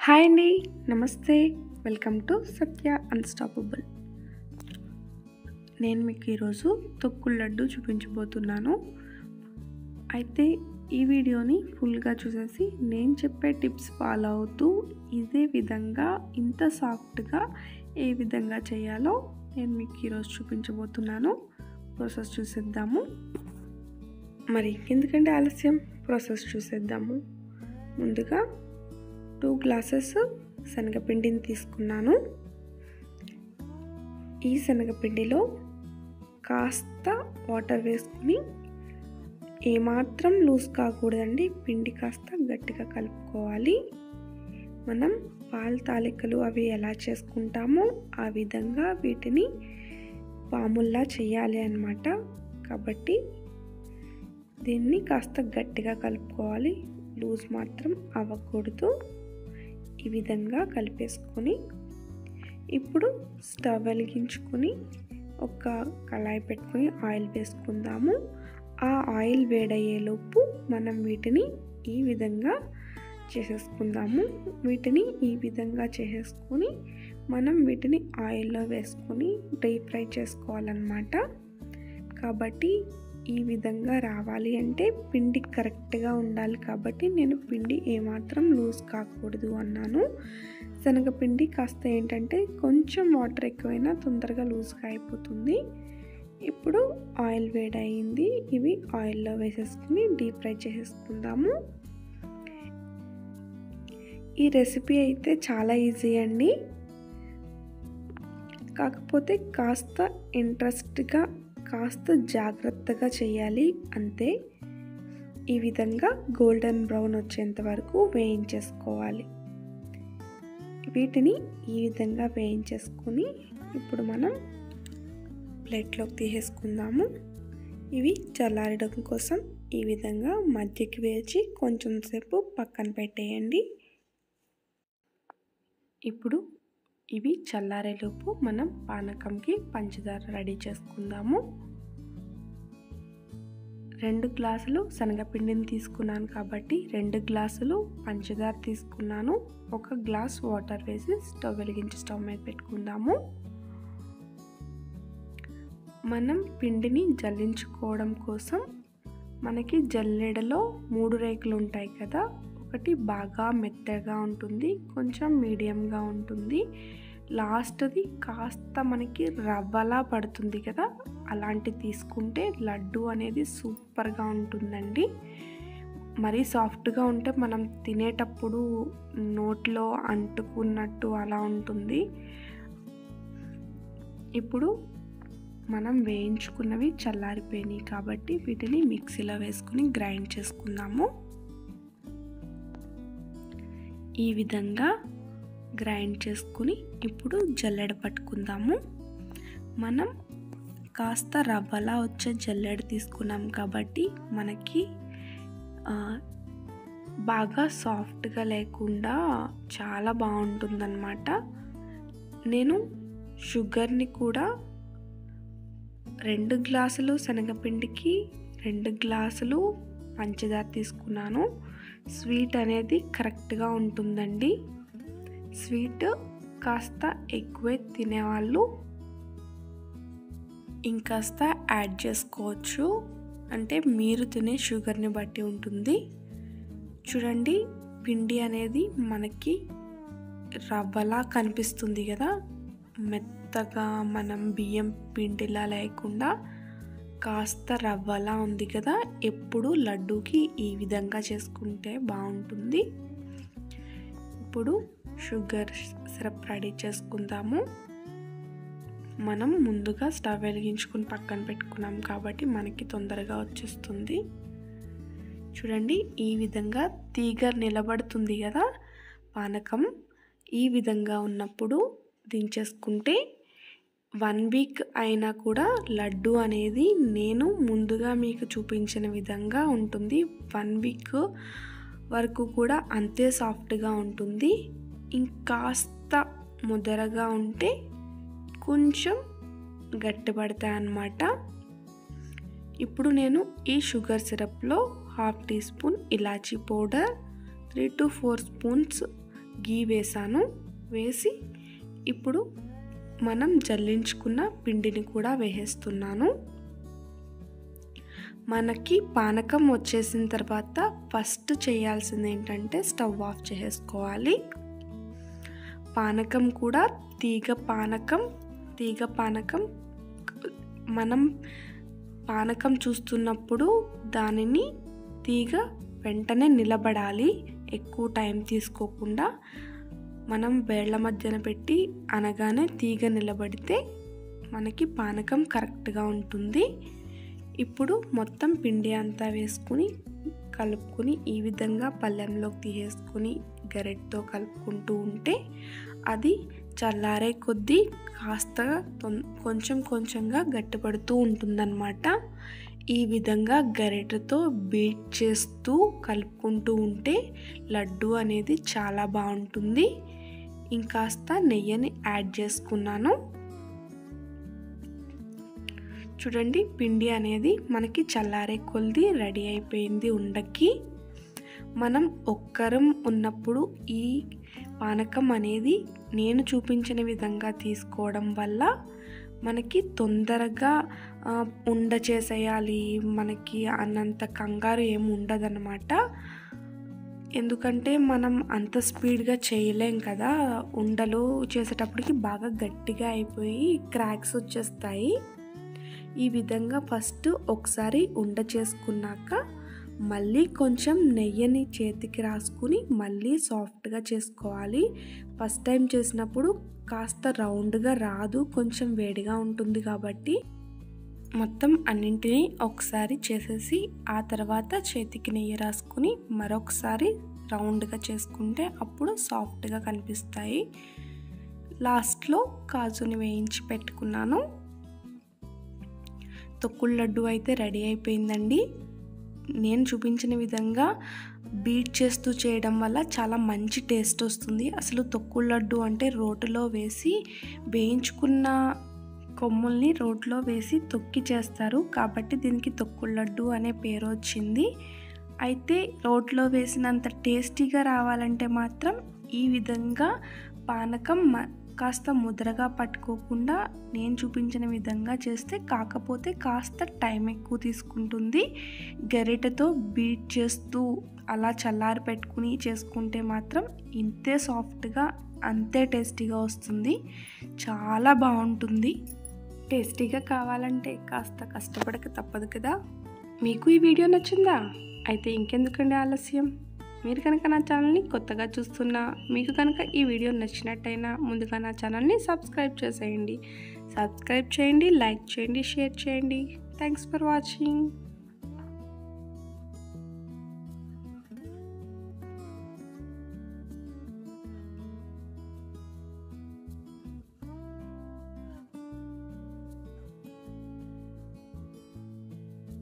hi అండి నమస్తే welcome to Satya unstoppable నేను మీకు ఈరోజు తొక్కుడు లడ్డు చూపించబోతున్నాను అయితే ఈ వీడియోని ఫుల్గా చూసేసి నేను చెప్పే టిప్స్ ఫాలో అవుతూ ఇదే విధంగా ఇంత సాఫ్ట్గా ఏ విధంగా చేయాలో నేను మీకు ఈరోజు చూపించబోతున్నాను ప్రాసెస్ చూసేద్దాము మరి ఎందుకంటే ఆలస్యం ప్రాసెస్ చూసేద్దాము ముందుగా టూ గ్లాసెస్ శనగపిండిని తీసుకున్నాను ఈ శనగపిండిలో కాస్త వాటర్ వేసుకుని ఏమాత్రం లూజ్ కాకూడదండి పిండి కాస్త గట్టిగా కలుపుకోవాలి మనం పాల తాలికలు అవి ఎలా చేసుకుంటామో ఆ విధంగా వీటిని పాముల్లా చేయాలి అన్నమాట కాబట్టి దీన్ని కాస్త గట్టిగా కలుపుకోవాలి లూజ్ మాత్రం అవ్వకూడదు ఈ విధంగా కలిపేసుకొని ఇప్పుడు స్టవ్ వెలిగించుకొని ఒక కళాయి పెట్టుకొని ఆయిల్ వేసుకుందాము ఆ ఆయిల్ వేడయ్యేలోపు మనం వీటిని ఈ విధంగా చేసేసుకుందాము వీటిని ఈ విధంగా చేసేసుకొని మనం వీటిని ఆయిల్లో వేసుకొని డీప్ ఫ్రై చేసుకోవాలన్నమాట కాబట్టి ఈ విధంగా రావాలి అంటే పిండి కరెక్ట్గా ఉండాలి కాబట్టి నేను పిండి ఏమాత్రం లూజ్ కాకూడదు అన్నాను శనగపిండి కాస్త ఏంటంటే కొంచెం వాటర్ ఎక్కువైనా తొందరగా లూజ్గా అయిపోతుంది ఇప్పుడు ఆయిల్ వేడయింది ఇవి ఆయిల్లో వేసేసుకుని డీప్ ఫ్రై చేసేసుకుందాము ఈ రెసిపీ అయితే చాలా ఈజీ అండి కాకపోతే కాస్త ఇంట్రెస్ట్గా కాస్త జాగ్రత్తగా చేయాలి అంతే ఈ విధంగా గోల్డెన్ బ్రౌన్ వచ్చేంత వరకు వేయించేసుకోవాలి వీటిని ఈ విధంగా వేయించేసుకొని ఇప్పుడు మనం ప్లేట్లోకి తీసేసుకుందాము ఇవి చల్లారడం కోసం ఈ విధంగా మధ్యకి వేచి కొంచెం సేపు పక్కన పెట్టేయండి ఇప్పుడు ఇవి చల్లారేలోపు మనం పానకంకి పంచదార రెడీ చేసుకుందాము రెండు గ్లాసులు శనగపిండిని తీసుకున్నాను కాబట్టి రెండు గ్లాసులు పంచదార తీసుకున్నాను ఒక గ్లాస్ వాటర్ వేసి స్టవ్ వెలిగించి స్టవ్ మీద పెట్టుకుందాము మనం పిండిని జల్లించుకోవడం కోసం మనకి జల్లెడలో మూడు రేకులు ఉంటాయి కదా ఒకటి బాగా మెత్తగా ఉంటుంది కొంచెం మీడియంగా ఉంటుంది లాస్ట్ది కాస్త మనకి రవ్వలా పడుతుంది కదా అలాంటి తీసుకుంటే లడ్డు అనేది సూపర్గా ఉంటుందండి మరీ సాఫ్ట్గా ఉంటే మనం తినేటప్పుడు నోట్లో అంటుకున్నట్టు అలా ఉంటుంది ఇప్పుడు మనం వేయించుకున్నవి చల్లారిపోయినాయి కాబట్టి వీటిని మిక్సీలో వేసుకుని గ్రైండ్ చేసుకుందాము ఈ విధంగా గ్రైండ్ చేసుకుని ఇప్పుడు జల్లెడ పట్టుకుందాము మనం కాస్త రవ్వలా వచ్చే జల్లెడ తీసుకున్నాం కాబట్టి మనకి బాగా సాఫ్ట్గా లేకుండా చాలా బాగుంటుందన్నమాట నేను షుగర్ని కూడా రెండు గ్లాసులు శనగపిండికి రెండు గ్లాసులు పంచదార తీసుకున్నాను స్వీట్ అనేది కరెక్ట్గా ఉంటుందండి స్వీట్ కాస్త ఎక్కువే తినేవాళ్ళు ఇంకాస్త యాడ్ చేసుకోవచ్చు అంటే మీరు తినే షుగర్ని బట్టి ఉంటుంది చూడండి పిండి అనేది మనకి రవ్వలా కనిపిస్తుంది కదా మెత్తగా మనం బియ్యం పిండిలా లేకుండా కాస్త రవ్వలా ఉంది కదా ఎప్పుడు లడ్డూకి ఈ విధంగా చేసుకుంటే బాగుంటుంది ఇప్పుడు షుగర్ సిరప్ రెడీ చేసుకుందాము మనం ముందుగా స్టవ్ వెలిగించుకుని పక్కన పెట్టుకున్నాం కాబట్టి మనకి తొందరగా వచ్చేస్తుంది చూడండి ఈ విధంగా తీగ నిలబడుతుంది కదా పానకం ఈ విధంగా ఉన్నప్పుడు దించేసుకుంటే వన్ వీక్ అయినా కూడా లడ్డు అనేది నేను ముందుగా మీకు చూపించిన విధంగా ఉంటుంది వన్ వీక్ వరకు కూడా అంతే సాఫ్ట్గా ఉంటుంది ఇంకాస్త ముదరగా ఉంటే కొంచెం గట్టిపడతాయి అన్నమాట ఇప్పుడు నేను ఈ షుగర్ సిరప్లో హాఫ్ టీ స్పూన్ ఇలాచీ powder three to four spoons ghee వేసాను వేసి ఇప్పుడు మనం జల్లించుకున్న పిండిని కూడా వేసేస్తున్నాను మనకి పానకం వచ్చేసిన తర్వాత ఫస్ట్ చేయాల్సింది ఏంటంటే స్టవ్ ఆఫ్ చేసేసుకోవాలి పానకం కూడా తీగ పానకం తీగ పానకం మనం పానకం చూస్తున్నప్పుడు దానిని తీగ వెంటనే నిలబడాలి ఎక్కువ టైం తీసుకోకుండా మనం వేళ్ల మధ్యన పెట్టి అనగానే తీగ నిలబడితే మనకి పానకం కరెక్ట్గా ఉంటుంది ఇప్పుడు మొత్తం పిండి అంతా వేసుకుని కలుపుకొని ఈ విధంగా పళ్ళెంలోకి తీసేసుకుని గరెట్తో కలుపుకుంటూ ఉంటే అది చల్లారే కొద్దీ కాస్త కొంచెం కొంచెంగా గట్టిపడుతూ ఉంటుందన్నమాట ఈ విధంగా గరిటెతో బీట్ చేస్తూ కలుపుకుంటూ ఉంటే లడ్డు అనేది చాలా బాగుంటుంది ఇంకాస్త నెయ్యిని యాడ్ చేసుకున్నాను చూడండి పిండి అనేది మనకి చల్లారే కొలిది రెడీ అయిపోయింది ఉండకి మనం ఒక్కరం ఉన్నప్పుడు ఈ పానకం అనేది నేను చూపించిన విధంగా తీసుకోవడం వల్ల మనకి తొందరగా ఉండ చేసేయాలి మనకి అన్నంత కంగారు ఏమి ఉండదన్నమాట ఎందుకంటే మనం అంత స్పీడ్గా చేయలేం కదా ఉండలు చేసేటప్పటికి బాగా గట్టిగా అయిపోయి క్రాక్స్ వచ్చేస్తాయి ఈ విధంగా ఫస్ట్ ఒకసారి ఉండ చేసుకున్నాక మళ్ళీ కొంచెం నెయ్యిని చేతికి రాసుకుని మళ్ళీ సాఫ్ట్గా చేసుకోవాలి ఫస్ట్ టైం చేసినప్పుడు కాస్త రౌండ్గా రాదు కొంచెం వేడిగా ఉంటుంది కాబట్టి మొత్తం అన్నింటినీ ఒకసారి చేసేసి ఆ తర్వాత చేతికి నెయ్యి రాసుకుని మరొకసారి రౌండ్గా చేసుకుంటే అప్పుడు సాఫ్ట్గా కనిపిస్తాయి లాస్ట్లో కాజుని వేయించి పెట్టుకున్నాను తొక్కుడు లడ్డు అయితే రెడీ అయిపోయిందండి నేను చూపించిన విధంగా బీట్ చేస్తూ చేయడం వల్ల చాలా మంచి టేస్ట్ వస్తుంది అసలు తొక్కుడు లడ్డు అంటే రోటిలో వేసి వేయించుకున్న కొమ్ముల్ని రోట్లో వేసి తొక్కి చేస్తారు కాబట్టి దీనికి తొక్కుడు లడ్డు అనే పేరు వచ్చింది అయితే రోట్లో వేసినంత టేస్టీగా రావాలంటే మాత్రం ఈ విధంగా పానకం కాస్త ముద్రగా పట్టుకోకుండా నేను చూపించిన విధంగా చేస్తే కాకపోతే కాస్త టైం ఎక్కువ తీసుకుంటుంది గరిటెతో బీట్ చేస్తూ అలా చల్లారి పెట్టుకుని చేసుకుంటే మాత్రం ఇంతే సాఫ్ట్గా అంతే టేస్టీగా వస్తుంది చాలా బాగుంటుంది టేస్టీగా కావాలంటే కాస్త కష్టపడక తప్పదు కదా మీకు ఈ వీడియో నచ్చిందా అయితే ఇంకెందుకండి ఆలస్యం మీరు కనుక నా ఛానల్ని కొత్తగా చూస్తున్నా మీకు కనుక ఈ వీడియో నచ్చినట్టయినా ముందుగా నా ఛానల్ని సబ్స్క్రైబ్ చేసేయండి సబ్స్క్రైబ్ చేయండి లైక్ చేయండి షేర్ చేయండి థ్యాంక్స్ ఫర్ వాచింగ్